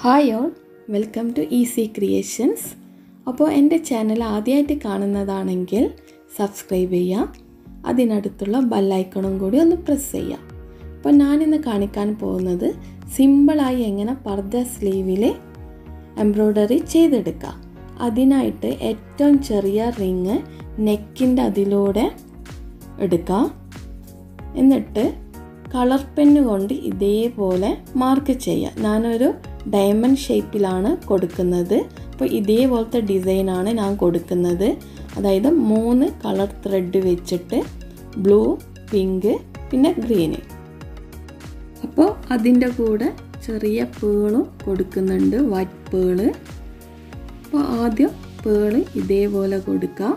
hi all welcome to easy creations അപ്പോൾ എൻ്റെ channel ആദ്യമായിട്ട് കാണുന്നതാണെങ്കിൽ സബ്സ്ക്രൈബ് ചെയ്യുക അതിനടുത്തുള്ള ബെല്ലൈക്കണും കൂടി ഒന്ന് പ്രസ് ചെയ്യുക അപ്പോൾ ഞാനിന്ന് കാണിക്കാൻ പോകുന്നത് സിമ്പിളായി എങ്ങനെ പർദ്ദ സ്ലീവിൽ എംബ്രോയ്ഡറി ചെയ്തെടുക്കാം അതിനായിട്ട് ഏറ്റവും ചെറിയ റിങ് നെക്കിൻ്റെ അതിലൂടെ എടുക്കാം എന്നിട്ട് കളർ പെന്ന് കൊണ്ട് ഇതേപോലെ മാർക്ക് ചെയ്യുക ഞാനൊരു ഡയമണ്ട് ഷേപ്പിലാണ് കൊടുക്കുന്നത് അപ്പോൾ ഇതേപോലത്തെ ഡിസൈനാണ് ഞാൻ കൊടുക്കുന്നത് അതായത് മൂന്ന് കളർ ത്രെഡ് വെച്ചിട്ട് ബ്ലൂ പിങ്ക് പിന്നെ ഗ്രീന് അപ്പോൾ അതിൻ്റെ കൂടെ ചെറിയ പേളും കൊടുക്കുന്നുണ്ട് വൈറ്റ് പേള് അപ്പോൾ ആദ്യം പേള് ഇതേപോലെ കൊടുക്കാം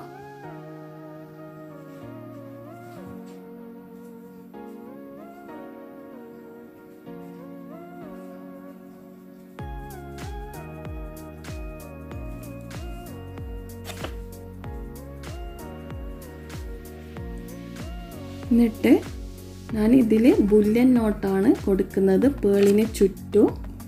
എന്നിട്ട് ഞാൻ ഇതിൽ ബുല്ലൻ നോട്ടാണ് കൊടുക്കുന്നത് പേളിന് ചുറ്റും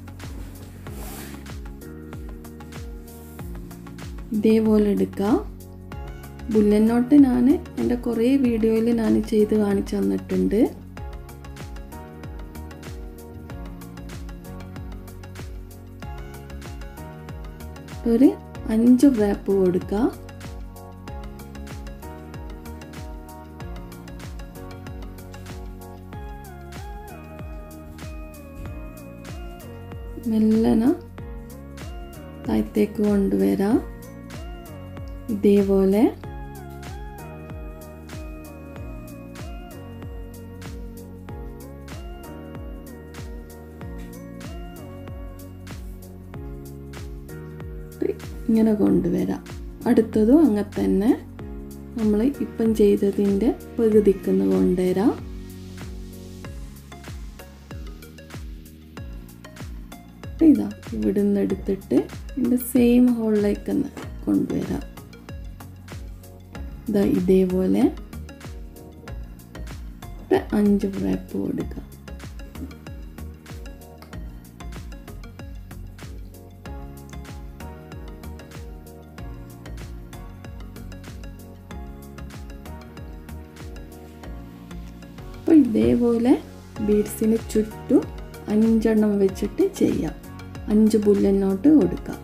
ഇതേപോലെ എടുക്കുക ബുല്ലൻ നോട്ട് ഞാൻ എൻ്റെ കുറേ വീഡിയോയിൽ ഞാൻ ചെയ്ത് കാണിച്ചു തന്നിട്ടുണ്ട് ഒരു അഞ്ച് റാപ്പ് കൊടുക്കുക മെല്ലന താഴത്തേക്ക് കൊണ്ടുവരാം ഇതേപോലെ ഇങ്ങനെ കൊണ്ടുവരാം അടുത്തതും അങ്ങനെ തന്നെ നമ്മൾ ഇപ്പം ചെയ്തതിൻ്റെ പകുതിക്കുന്ന കൊണ്ടുവരാം ഇതാ ഇവിടുന്ന് എടുത്തിട്ട് ഇതിൻ്റെ സെയിം ഹോളിലേക്ക് തന്നെ കൊണ്ടുവരാം ഇതാ ഇതേപോലെ അഞ്ച് റാപ്പ് കൊടുക്കാം അപ്പോൾ ഇതേപോലെ ബീഡ്സിന് ചുറ്റും അഞ്ചെണ്ണം വെച്ചിട്ട് ചെയ്യാം അഞ്ച് ബുല്ലൻ നോട്ട് കൊടുക്കാം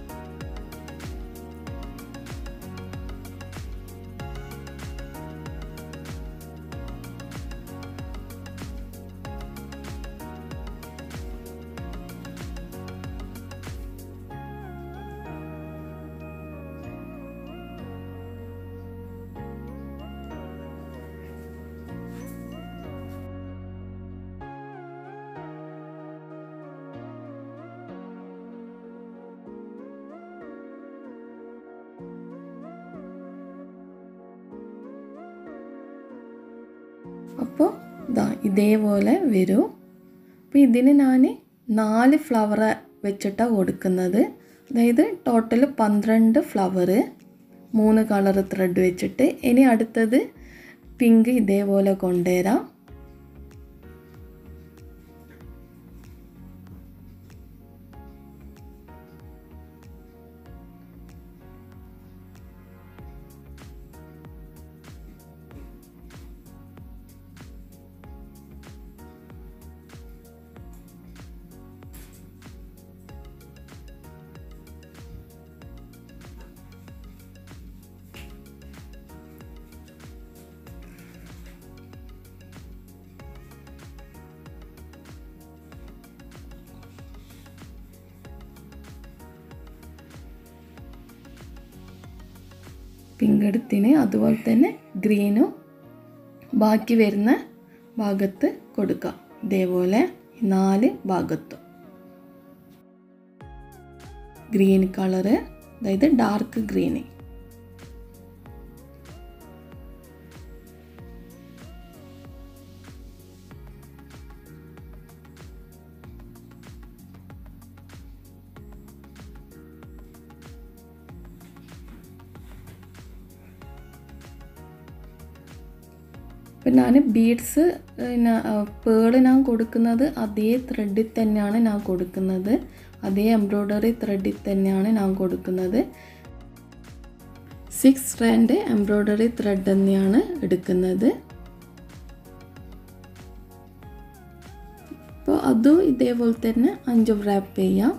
അപ്പോൾ ഇതാ ഇതേപോലെ വരും അപ്പോൾ ഇതിന് ഞാൻ നാല് ഫ്ലവർ വെച്ചിട്ടാണ് കൊടുക്കുന്നത് അതായത് ടോട്ടൽ പന്ത്രണ്ട് ഫ്ലവർ മൂന്ന് കളർ ത്രെഡ് വെച്ചിട്ട് ഇനി അടുത്തത് പിങ്ക് ഇതേപോലെ കൊണ്ടുവരാം പിങ്ക് എടുത്തിന് അതുപോലെ തന്നെ ഗ്രീനും ബാക്കി വരുന്ന ഭാഗത്ത് കൊടുക്കാം ഇതേപോലെ നാല് ഭാഗത്തും ഗ്രീൻ കളറ് അതായത് ഡാർക്ക് ഗ്രീന് അപ്പം ഞാൻ ബീഡ്സ് പിന്നെ പേള് ഞാൻ കൊടുക്കുന്നത് അതേ ത്രെഡിൽ തന്നെയാണ് ഞാൻ കൊടുക്കുന്നത് അതേ എംബ്രോയ്ഡറി ത്രെഡിൽ തന്നെയാണ് ഞാൻ കൊടുക്കുന്നത് സിക്സ് സ്ട്രാൻഡ് എംബ്രോയ്ഡറി ത്രെഡ് തന്നെയാണ് എടുക്കുന്നത് അപ്പോൾ അതും ഇതേപോലെ തന്നെ അഞ്ച് റാപ്പ് ചെയ്യാം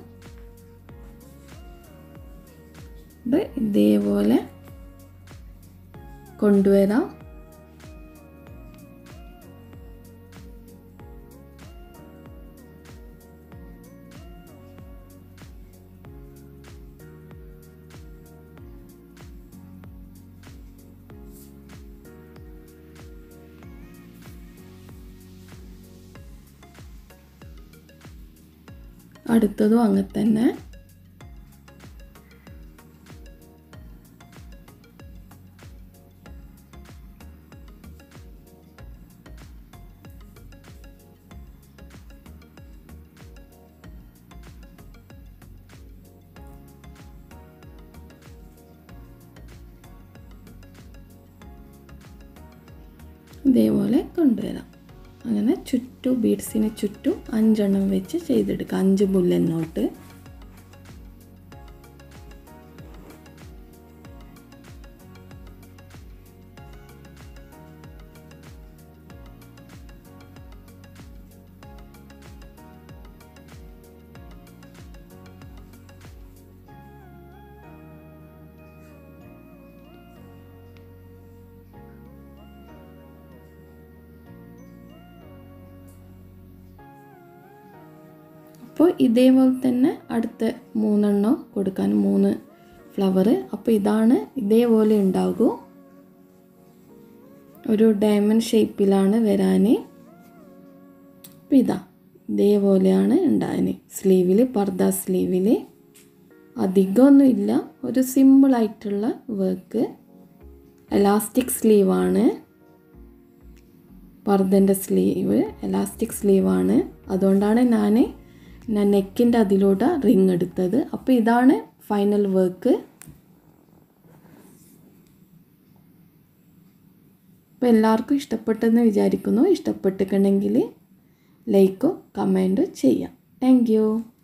ഇത് ഇതേപോലെ കൊണ്ടുവരാം അടുത്തതും അങ്ങനെ തന്നെ ഇതേപോലെ കൊണ്ടുവരാം അങ്ങനെ ചുറ്റും ബീഡ്സിന് ചുറ്റും അഞ്ചെണ്ണം വെച്ച് ചെയ്തെടുക്കാം അഞ്ച് ബുല്ലൻ നോട്ട് അപ്പോൾ ഇതേപോലെ തന്നെ അടുത്ത മൂന്നെണ്ണം കൊടുക്കാൻ മൂന്ന് ഫ്ലവർ അപ്പോൾ ഇതാണ് ഇതേപോലെ ഉണ്ടാകൂ ഒരു ഡയമണ്ട് ഷേപ്പിലാണ് വരാൻ അപ്പോൾ ഇതാ ഇതേപോലെയാണ് ഉണ്ടാകാൻ സ്ലീവിൽ പർദ സ്ലീവിൽ അധികമൊന്നുമില്ല ഒരു സിമ്പിളായിട്ടുള്ള വർക്ക് എലാസ്റ്റിക് സ്ലീവാണ് പർദ്ദൻ്റെ സ്ലീവ് എലാസ്റ്റിക് സ്ലീവാണ് അതുകൊണ്ടാണ് ഞാൻ ഞാൻ നെക്കിൻ്റെ അതിലൂടെ റിങ് എടുത്തത് അപ്പോൾ ഇതാണ് ഫൈനൽ വർക്ക് അപ്പോൾ എല്ലാവർക്കും ഇഷ്ടപ്പെട്ടെന്ന് വിചാരിക്കുന്നു ഇഷ്ടപ്പെട്ടിട്ടുണ്ടെങ്കിൽ ലൈക്കോ കമൻറ്റോ ചെയ്യാം താങ്ക്